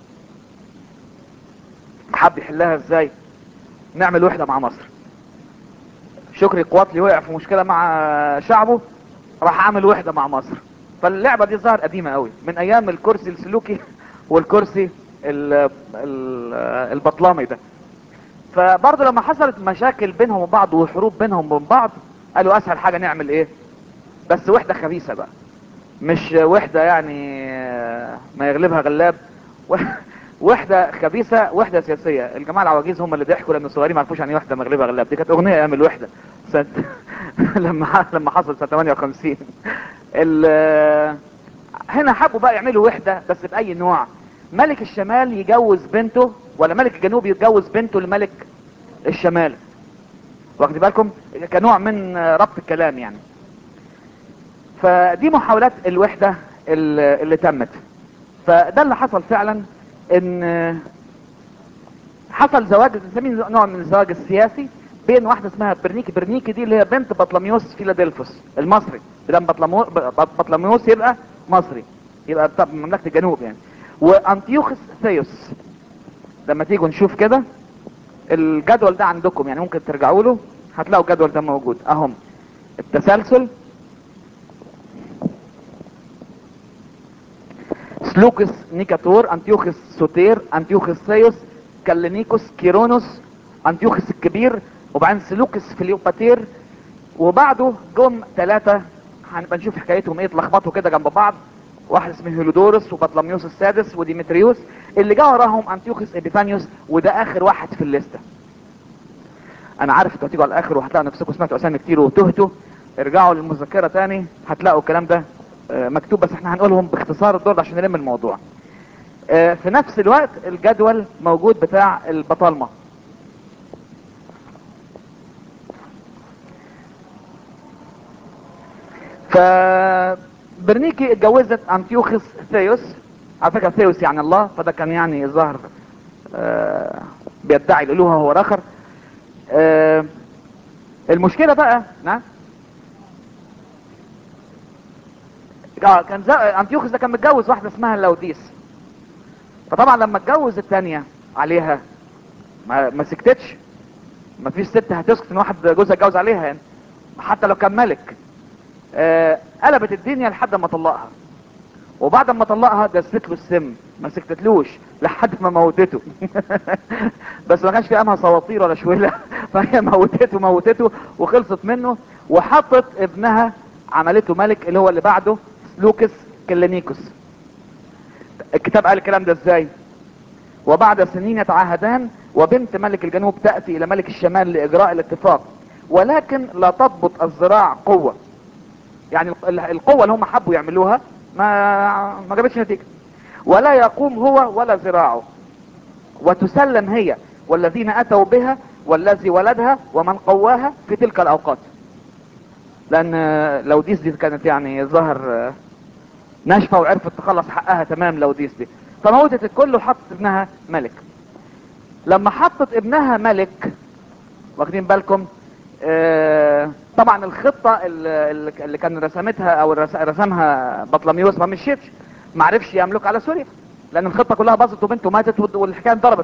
حب يحلها ازاي نعمل وحدة مع مصر شكري قواتلي وقع في مشكلة مع شعبه راح عامل وحدة مع مصر فاللعبة دي ظهر قديمة قوي من ايام الكرسي السلوكي والكرسي ال ال البطلامي ده فبرضه لما حصلت مشاكل بينهم وبعض وحروب بينهم وبين بعض قالوا اسهل حاجة نعمل ايه بس وحدة خبيثة بقى مش وحدة يعني ما يغلبها غلاب وحدة خبيثة وحدة سياسية الجماعة العواجيز هم اللي ضحكوا لان الصغيرين ما عرفوش يعني ايه وحدة مغلبها غلاب دي كانت اغنية ايام الوحدة سنة لما لما حصل سنة 58 ال... هنا حبوا بقى يعملوا وحدة بس بأي نوع ملك الشمال يجوز بنته ولا ملك الجنوب يتجوز بنته لملك الشمال واخد بالكم كنوع من ربط الكلام يعني فدي محاولات الوحدة اللي اللي تمت فده اللي حصل فعلا ان حصل زواج نسميه نوع من الزواج السياسي بين واحدة اسمها برنيكي برنيكي دي اللي هي بنت بطلميوس فيلادلفوس المصري بدل بطلمو- ب- بطلميوس يبقى مصري يبقى بتاع مملكة الجنوب يعني وانتيوخس ثيوس لما تيجوا نشوف كده الجدول ده عندكم يعني ممكن ترجعوا له هتلاقوا الجدول ده موجود اهم التسلسل سلوكس نيكاتور انتيوخس سوتير انتيوخس ثيوس كالينيكوس كيرونوس انتيوخس الكبير وبعدين سلوكس فيليوباتير وبعده جم ثلاثة هنبقى نشوف حكايتهم ايه اتلخبطوا كده جنب بعض واحد اسمه هيلودورس وبطلميوس السادس وديمتريوس اللي جه وراهم انتيوخس ابيفانيوس وده اخر واحد في الليسته انا عارف انتوا هتيجوا على الاخر وهتلاقوا نفسكم سمعتوا اسامي كتير وتهتوا ارجعوا للمذكره تاني هتلاقوا الكلام ده آه، مكتوب بس احنا هنقولهم باختصار الدور ده عشان نلم الموضوع آه، في نفس الوقت الجدول موجود بتاع البطالمه فبرنيكي اتجوزت انتيوخس ثيوس على فكره ثيوس يعني الله فده كان يعني ظهر آه، بيدعي الالوهه هو الاخر آه، المشكله بقى نعم اه كان زا... انتيوخس ده كان متجوز واحده اسمها لوديس فطبعا لما اتجوز الثانيه عليها ما, ما سكتتش ما فيش ست هتسكت ان واحد جوزها اتجوز عليها يعني حتى لو كان ملك آه قلبت الدنيا لحد ما طلقها وبعد ما طلقها دست له السم ما سكتتلوش لحد ما موتته بس ما كانش في امها صواطير ولا شويله فهي موتته موتته وخلصت منه وحطت ابنها عملته ملك اللي هو اللي بعده لوكس كلينيكوس الكتاب قال الكلام ده ازاي وبعد سنين يتعاهدان وبنت ملك الجنوب تأتي الى ملك الشمال لاجراء الاتفاق ولكن لا تضبط الذراع قوة يعني ال- القوة اللي هم حبوا يعملوها ما ما جابتش نتيجة ولا يقوم هو ولا ذراعه وتسلم هي والذين اتوا بها والذي ولدها ومن قواها في تلك الاوقات لان لو ديس دي كانت يعني ظهر ناشفة وعرفت تخلص حقها تمام لو ديس دي فموتت الكل وحطت ابنها ملك لما حطت ابنها ملك واخدين بالكم آه طبعا الخطة اللي اللي كان رسمتها او رس- رسمها بطلميوس ما مشيتش ما عرفش يملك على سوريا لان الخطة كلها باظت وبنته ماتت والد- والحكاية انضربت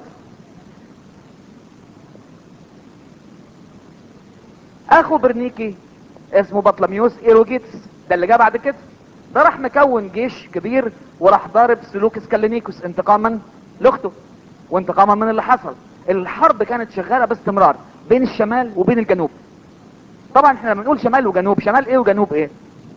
اخو برنيكي اسمه بطلميوس ايروجيتس ده اللي جه بعد كده ده راح مكون جيش كبير وراح ضارب سلوكس كالينيكوس انتقاما لاخته وانتقاما من اللي حصل الحرب كانت شغاله باستمرار بين الشمال وبين الجنوب طبعا احنا لما بنقول شمال وجنوب شمال ايه وجنوب ايه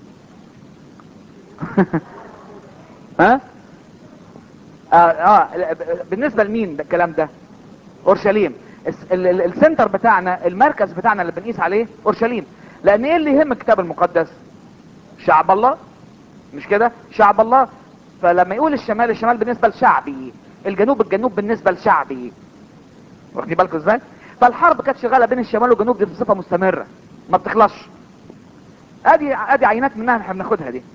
ها اه, آه لا، ب- بالنسبه لمين ده الكلام ده اورشليم الس- ال- ال- السنتر بتاعنا المركز بتاعنا اللي بنقيس عليه اورشليم لان ايه اللي يهم الكتاب المقدس شعب الله مش كده شعب الله فلما يقول الشمال الشمال بالنسبه لشعبي الجنوب الجنوب بالنسبه لشعبي واخدين بالكم ازاي فالحرب كانت شغاله بين الشمال والجنوب دي بصفه مستمره ما بتخلصش ادي ادي عينات منها احنا بناخدها دي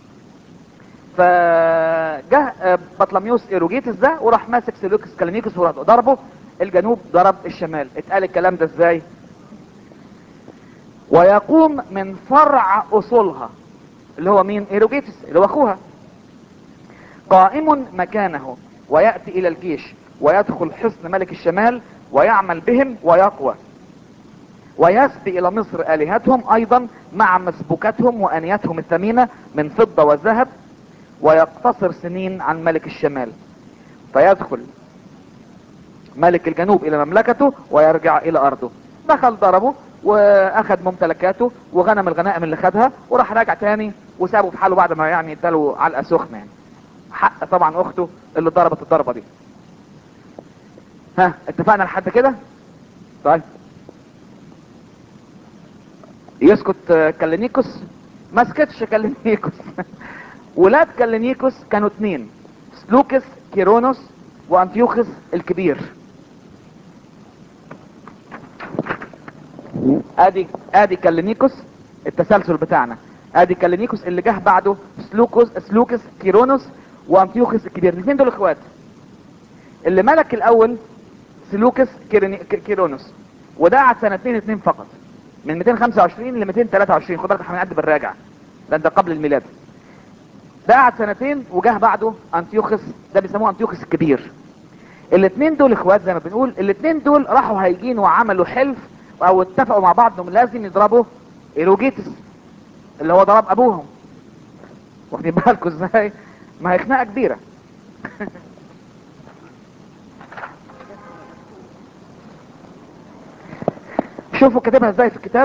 فجه آه، بطلميوس ايروجيتس ده وراح ماسك سيلوكس كالينيكوس وضربه الجنوب ضرب الشمال اتقال الكلام ده ازاي ويقوم من فرع اصولها اللي هو مين ايروجيتس اللي هو اخوها قائم مكانه ويأتي الى الجيش ويدخل حصن ملك الشمال ويعمل بهم ويقوى ويسبي الى مصر الهتهم ايضا مع مسبوكاتهم وانياتهم الثمينة من فضة وذهب ويقتصر سنين عن ملك الشمال فيدخل ملك الجنوب الى مملكته ويرجع الى ارضه دخل ضربه واخد ممتلكاته وغنم الغنائم اللي خدها وراح راجع تاني وسابه في حاله بعد ما يعني اداله علقه سخنه يعني حق طبعا اخته اللي ضربت الضربه دي ها اتفقنا لحد كده طيب يسكت آه، كالينيكوس ما سكتش كالينيكوس ولاد كالينيكوس كانوا اتنين سلوكس كيرونوس وانتيوخس الكبير ادي ادي كالينيكوس التسلسل بتاعنا ادي كالينيكوس اللي جه بعده سلوكوس سلوكس كيرونوس وانتيوخس الكبير الاثنين دول اخوات اللي ملك الاول سلوكس كيريني- ك- كيرونوس وده قعد سنتين اتنين فقط من 225 ل 223 خد بالك احنا هنعد بالراجع لان ده قبل الميلاد ده قعد سنتين وجه بعده انتيوخس ده بيسموه انتيوخس الكبير الاثنين دول اخوات زي ما بنقول الاثنين دول راحوا هايجين وعملوا حلف او اتفقوا مع بعض انهم لازم يضربوا ايروجيتس اللي هو ضرب ابوهم واخدين بالكم ازاي ما هي خناقه كبيره شوفوا كاتبها ازاي في الكتاب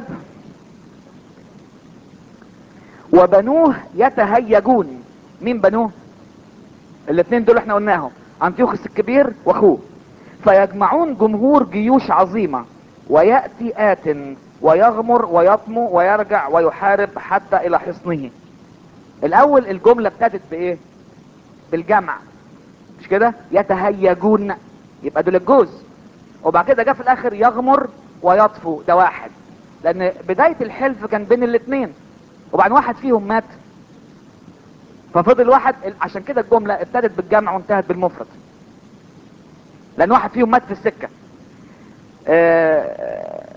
وبنوه يتهيجون مين بنوه الاثنين دول احنا قلناهم انتيوخس الكبير واخوه فيجمعون جمهور جيوش عظيمة ويأتي آت ويغمر ويطمو ويرجع ويحارب حتى الى حصنه الاول الجملة ابتدت بايه بالجمع مش كده يتهيجون يبقى دول الجوز وبعد كده جه في الاخر يغمر ويطفو ده واحد لان بداية الحلف كان بين الاثنين وبعد واحد فيهم مات ففضل واحد عشان كده الجملة ابتدت بالجمع وانتهت بالمفرد لان واحد فيهم مات في السكة آه،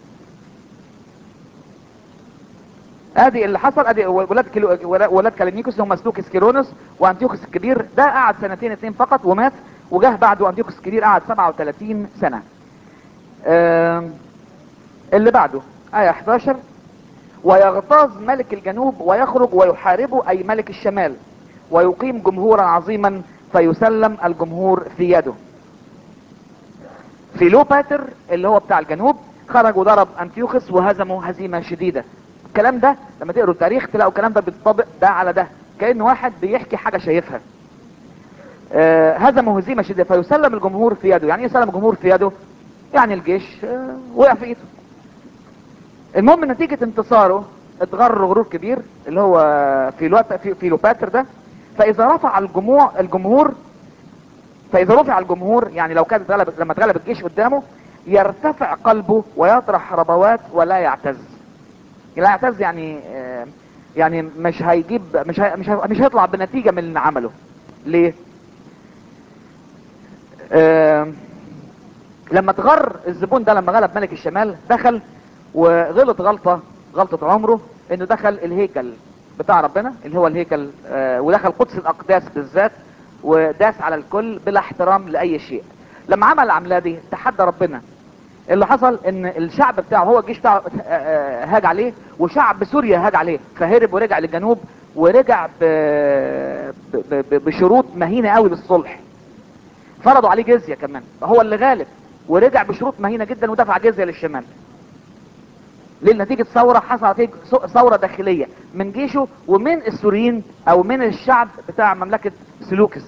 ادي اللي حصل ادي ولاد كيلو ولاد كالينيكوس اللي هم سلوكس كيرونوس وانتيوخس الكبير ده قعد سنتين اتنين فقط ومات وجه بعده انتيوخس الكبير قعد 37 سنة آم، اللي بعده آية 11 ويغتاظ ملك الجنوب ويخرج ويحاربه أي ملك الشمال ويقيم جمهورا عظيما فيسلم الجمهور في يده فيلوباتر اللي هو بتاع الجنوب خرج وضرب انتيوخس وهزمه هزيمة شديدة الكلام ده لما تقروا التاريخ تلاقوا الكلام ده بيتطبق ده على ده كأن واحد بيحكي حاجة شايفها آه هزمه هزيمة شديدة فيسلم الجمهور في يده يعني ايه يسلم الجمهور في يده يعني الجيش آه وقع في ايده المهم نتيجة انتصاره اتغر غرور كبير اللي هو فيلوات في فيلوباتر ده فاذا رفع الجموع الجمهور فاذا رفع الجمهور يعني لو كانت غلب لما اتغلب الجيش قدامه يرتفع قلبه ويطرح ربوات ولا يعتز لا يعتز يعني آه، يعني مش هيجيب مش هي مش هي مش هيطلع بنتيجة من اللي عمله ليه آه، لما تغر الزبون ده لما غلب ملك الشمال دخل وغلط غلطة غلطة عمره انه دخل الهيكل بتاع ربنا اللي هو الهيكل آه، ودخل قدس الاقداس بالذات وداس على الكل بلا احترام لاي شيء لما عمل العملة دي تحدى ربنا اللي حصل ان الشعب بتاعه هو الجيش بتاعه آه، آه، هاج عليه وشعب سوريا هاج عليه فهرب ورجع للجنوب ورجع ب... ب... ب... بشروط مهينة قوي للصلح فرضوا عليه جزية كمان هو اللي غالب ورجع بشروط مهينة جدا ودفع جزية للشمال ليه نتيجة ثورة حصلت نتيجة ثورة داخلية من جيشه ومن السوريين او من الشعب بتاع مملكة سلوكس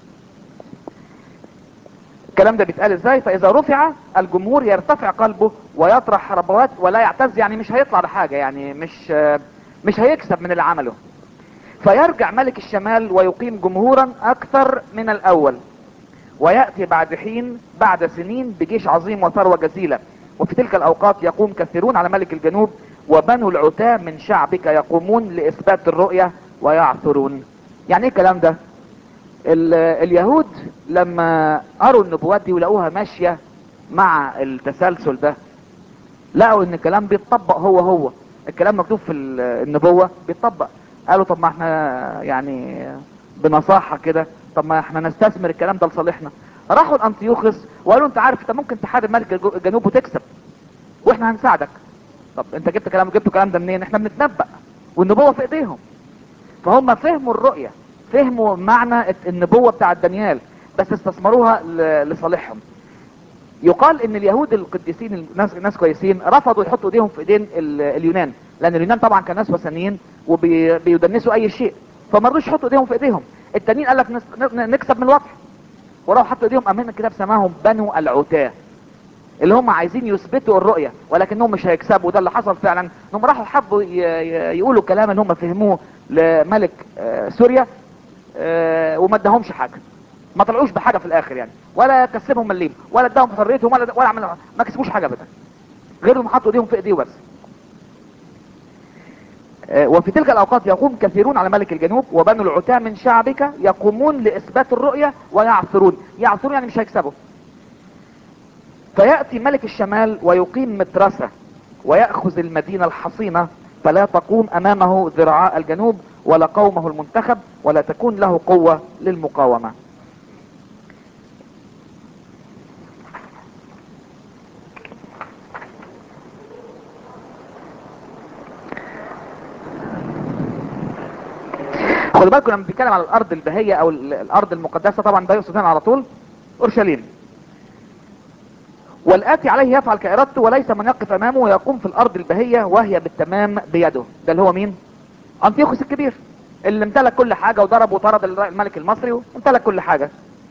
الكلام ده بيتقال ازاي فاذا رفع الجمهور يرتفع قلبه ويطرح ربوات ولا يعتز يعني مش هيطلع بحاجة يعني مش مش هيكسب من اللي عمله فيرجع ملك الشمال ويقيم جمهورا اكثر من الاول ويأتي بعد حين بعد سنين بجيش عظيم وثروة جزيلة وفي تلك الاوقات يقوم كثيرون على ملك الجنوب وبنو العتاة من شعبك يقومون لاثبات الرؤية ويعثرون يعني ايه الكلام ده ال- اليهود لما قروا النبوات دي ولقوها ماشية مع التسلسل ده لقوا ان الكلام بيتطبق هو هو الكلام مكتوب في ال- النبوة بيتطبق قالوا طب ما احنا يعني بنصاحة كده طب ما احنا نستثمر الكلام ده لصالحنا راحوا الانتيوخس وقالوا انت عارف انت ممكن تحارب ملك الج- الجنوب وتكسب واحنا هنساعدك طب انت جبت كلام جبتوا الكلام ده منين احنا بنتنبأ والنبوة في ايديهم فهم فهموا الرؤية فهموا معنى النبوة بتاع دانيال بس استثمروها ل- لصالحهم يقال ان اليهود القديسين الناس ناس كويسين رفضوا يحطوا ايديهم في ايدين ال- اليونان لان اليونان طبعا كان ناس وثنيين وبيدنسوا اي شيء فما رضوش يحطوا ايديهم في ايديهم التانيين قال لك نس- ن- نكسب من الوضع وراحوا حطوا ايديهم امام الكتاب سماهم بنو العتاه اللي هم عايزين يثبتوا الرؤية ولكنهم مش هيكسبوا ده اللي حصل فعلا انهم راحوا حبوا ي- ي- يقولوا كلام اللي هم فهموه لملك آه، سوريا آه، وما اداهمش حاجة ما طلعوش بحاجة في الاخر يعني ولا كسبهم مليم ولا اداهم حريتهم ولا ولا عمل ما كسبوش حاجة ابدا غير انهم حطوا ايديهم في ايديه بس آه، وفي تلك الاوقات يقوم كثيرون على ملك الجنوب وبنو العتاة من شعبك يقومون لاثبات الرؤية ويعثرون يعثرون يعني مش هيكسبوا فيأتي ملك الشمال ويقيم مترسة ويأخذ المدينة الحصينة فلا تقوم امامه ذراعاء الجنوب ولا قومه المنتخب ولا تكون له قوة للمقاومة خدوا بالكم لما بنتكلم على الارض البهية او ال- الارض المقدسة طبعا ده يقصد هنا على طول اورشليم والآتي عليه يفعل كإرادته وليس من يقف أمامه ويقوم في الأرض البهية وهي بالتمام بيده ده اللي هو مين؟ أنطيوخوس الكبير اللي امتلك كل حاجة وضرب وطرد الملك المصري وامتلك كل حاجة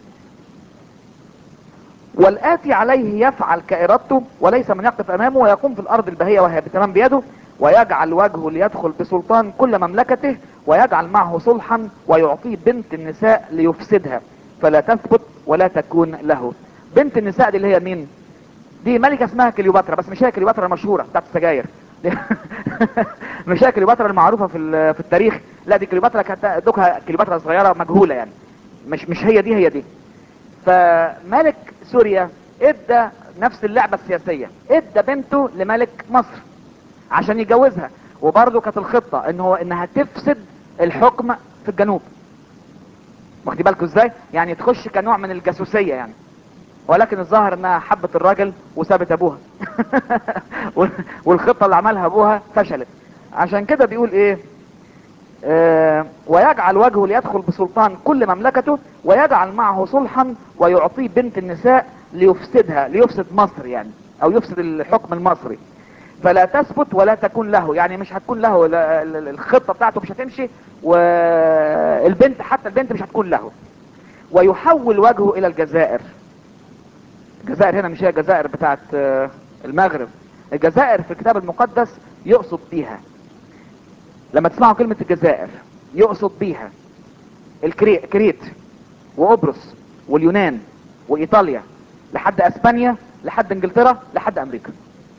والآتي عليه يفعل كإرادته وليس من يقف أمامه ويقوم في الأرض البهية وهي بالتمام بيده ويجعل وجهه ليدخل بسلطان كل مملكته ويجعل معه صلحا ويعطيه بنت النساء ليفسدها فلا تثبت ولا تكون له بنت النساء دي اللي هي مين دي ملكة اسمها كليوباترا بس مش هي كليوباترا المشهورة بتاعت السجاير دي- مش هي كليوباترا المعروفة في ال- في التاريخ لا دي كليوباترا كانت دوكها كليوباترا صغيرة مجهولة يعني مش مش هي دي هي دي فملك سوريا ادى نفس اللعبة السياسية ادى بنته لملك مصر عشان يجوزها وبرضه كانت الخطة ان هو انها تفسد الحكم في الجنوب واخدين بالكم ازاي يعني تخش كنوع من الجاسوسية يعني ولكن الظاهر انها حبت الراجل وسابت ابوها وال- والخطة اللي عملها ابوها فشلت عشان كده بيقول ايه آه ويجعل وجهه ليدخل بسلطان كل مملكته ويجعل معه صلحا ويعطيه بنت النساء ليفسدها ليفسد مصر يعني او يفسد الحكم المصري فلا تثبت ولا تكون له يعني مش هتكون له لا- ال- ال- الخطة بتاعته مش هتمشي والبنت حتى البنت مش هتكون له ويحول وجهه الى الجزائر الجزائر هنا مش هي الجزائر بتاعت آه، المغرب الجزائر في الكتاب المقدس يقصد بيها لما تسمعوا كلمة الجزائر يقصد بيها الكري- كريت وقبرص واليونان وايطاليا لحد اسبانيا لحد انجلترا لحد امريكا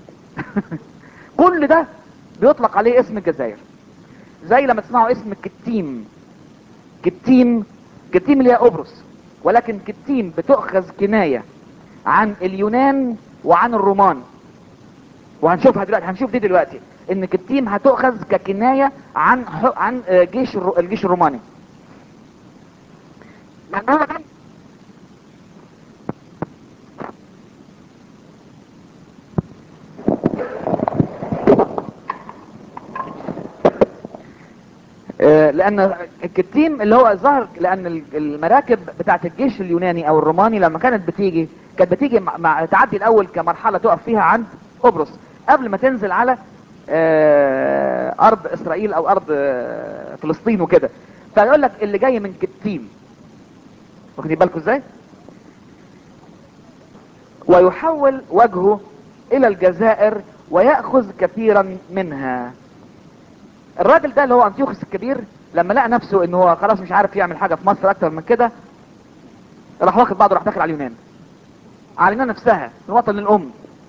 كل ده بيطلق عليه اسم الجزائر زي لما تسمعوا اسم كتيم كتيم كتيم اللي هي قبرص ولكن كتيم بتؤخذ كناية عن اليونان وعن الرومان وهنشوفها دلوقتي هنشوف دي دلوقتي ان كتيم هتؤخذ ككناية عن ح- عن آه، جيش الر- الجيش الروماني لأن هو ده آه، لان الكتيم اللي هو ظهر لان ال- المراكب بتاعت الجيش اليوناني او الروماني لما كانت بتيجي كانت بتيجي مع- مع تعدي الاول كمرحله تقف فيها عند قبرص قبل ما تنزل على آه، ارض اسرائيل او ارض آه، فلسطين وكده فيقول لك اللي جاي من كتيم واخدين بالكم ازاي ويحول وجهه الى الجزائر ويأخذ كثيرا منها الراجل ده اللي هو انتيوخس الكبير لما لقى نفسه ان هو خلاص مش عارف يعمل حاجة في مصر اكتر من كده راح واخد بعضه راح داخل على اليونان على اليونان نفسها الوطن الام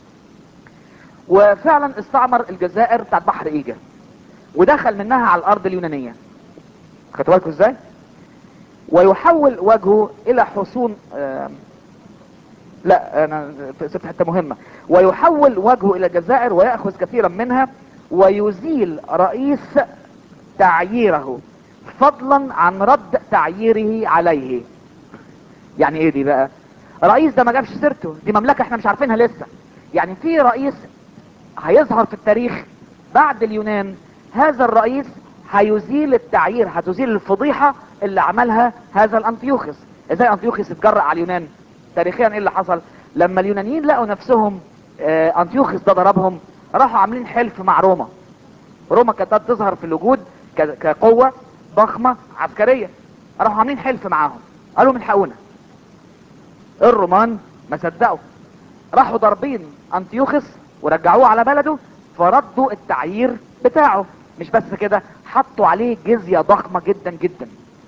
وفعلا استعمر الجزائر بتاعت بحر ايجا ودخل منها على الارض اليونانية خدتوا بالكم ازاي ويحول وجهه الى حصون آم، لا انا سبت حته مهمه ويحول وجهه الى الجزائر وياخذ كثيرا منها ويزيل رئيس تعييره فضلا عن رد تعييره عليه يعني ايه دي بقى رئيس ده ما جابش سيرته دي مملكه احنا مش عارفينها لسه يعني في رئيس هيظهر في التاريخ بعد اليونان هذا الرئيس هيزيل التعيير هتزيل الفضيحة اللي عملها هذا الانطيوخس ازاي انطيوخس اتجرأ على اليونان تاريخيا ايه اللي حصل لما اليونانيين لقوا نفسهم آه، انطيوخس ده ضربهم راحوا عاملين حلف مع روما روما كانت تظهر في الوجود ك- كقوة ضخمة عسكرية راحوا عاملين حلف معاهم قالوا من حقونا الرومان ما صدقوا راحوا ضاربين انتيوخس ورجعوه على بلده فردوا التعيير بتاعه مش بس كده حطوا عليه جزية ضخمة جدا جدا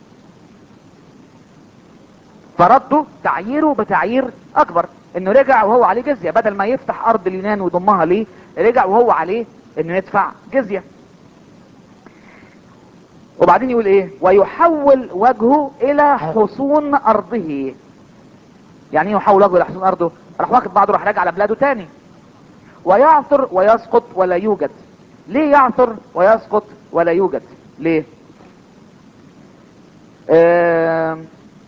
فردوا تعييره بتعيير اكبر انه رجع وهو عليه جزية بدل ما يفتح ارض اليونان ويضمها ليه رجع وهو عليه انه يدفع جزية وبعدين يقول ايه ويحول وجهه الى حصون ارضه يعني ايه يحول وجهه الى حصون ارضه راح واخد بعضه راح راجع على بلاده تاني ويعثر ويسقط ولا يوجد ليه يعثر ويسقط ولا يوجد ليه آه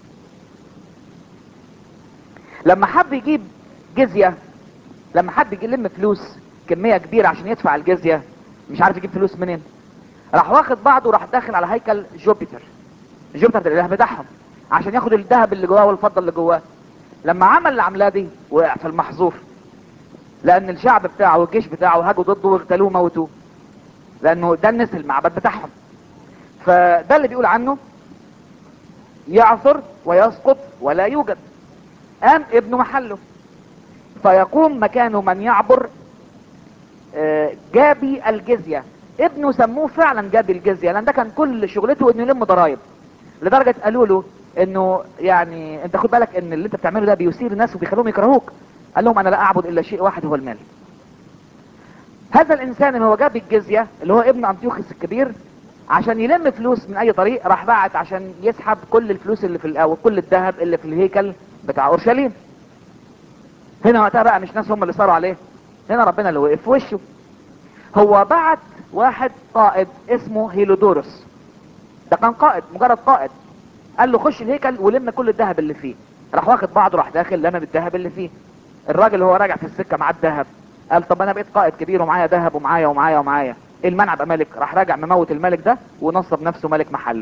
لما حب يجيب جزية لما حب يجي يلم فلوس كمية كبيرة عشان يدفع الجزية مش عارف يجيب فلوس منين راح واخد بعضه وراح داخل على هيكل جوبيتر جوبيتر ده الاله بتاعهم عشان ياخد الذهب اللي جواه والفضة اللي جواه لما عمل العملية دي وقع في المحظور لان الشعب بتاعه والجيش بتاعه هاجوا ضده واغتالوه وموتوه لانه دنس المعبد بتاعهم فده اللي بيقول عنه يعثر ويسقط ولا يوجد قام ابنه محله فيقوم مكانه من يعبر آه، جابي الجزية ابنه سموه فعلا جابي الجزية لان ده كان كل شغلته انه يلم ضرائب لدرجة قالوا له انه يعني انت خد بالك ان اللي انت بتعمله ده بيثير الناس وبيخلوهم يكرهوك قال لهم انا لا اعبد الا شيء واحد هو المال هذا الانسان اللي هو جاب الجزية اللي هو ابن انطيوخس الكبير عشان يلم فلوس من اي طريق راح بعت عشان يسحب كل الفلوس اللي في ال- او كل الذهب اللي في الهيكل بتاع اورشليم هنا وقتها بقى مش ناس هم اللي صاروا عليه هنا ربنا اللي وقف في وشه هو بعت واحد قائد اسمه هيلودورس ده كان قائد مجرد قائد قال له خش الهيكل ولم كل الذهب اللي فيه راح واخد بعضه راح داخل لم الذهب اللي فيه الراجل هو راجع في السكه معاه الذهب قال طب انا بقيت قائد كبير ومعايا ذهب ومعايا ومعايا ومعايا ايه المنع ابقى ملك راح راجع مموت الملك ده ونصب نفسه ملك محله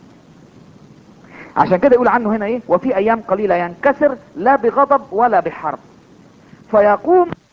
عشان كده يقول عنه هنا ايه وفي ايام قليله ينكسر لا بغضب ولا بحرب فيقوم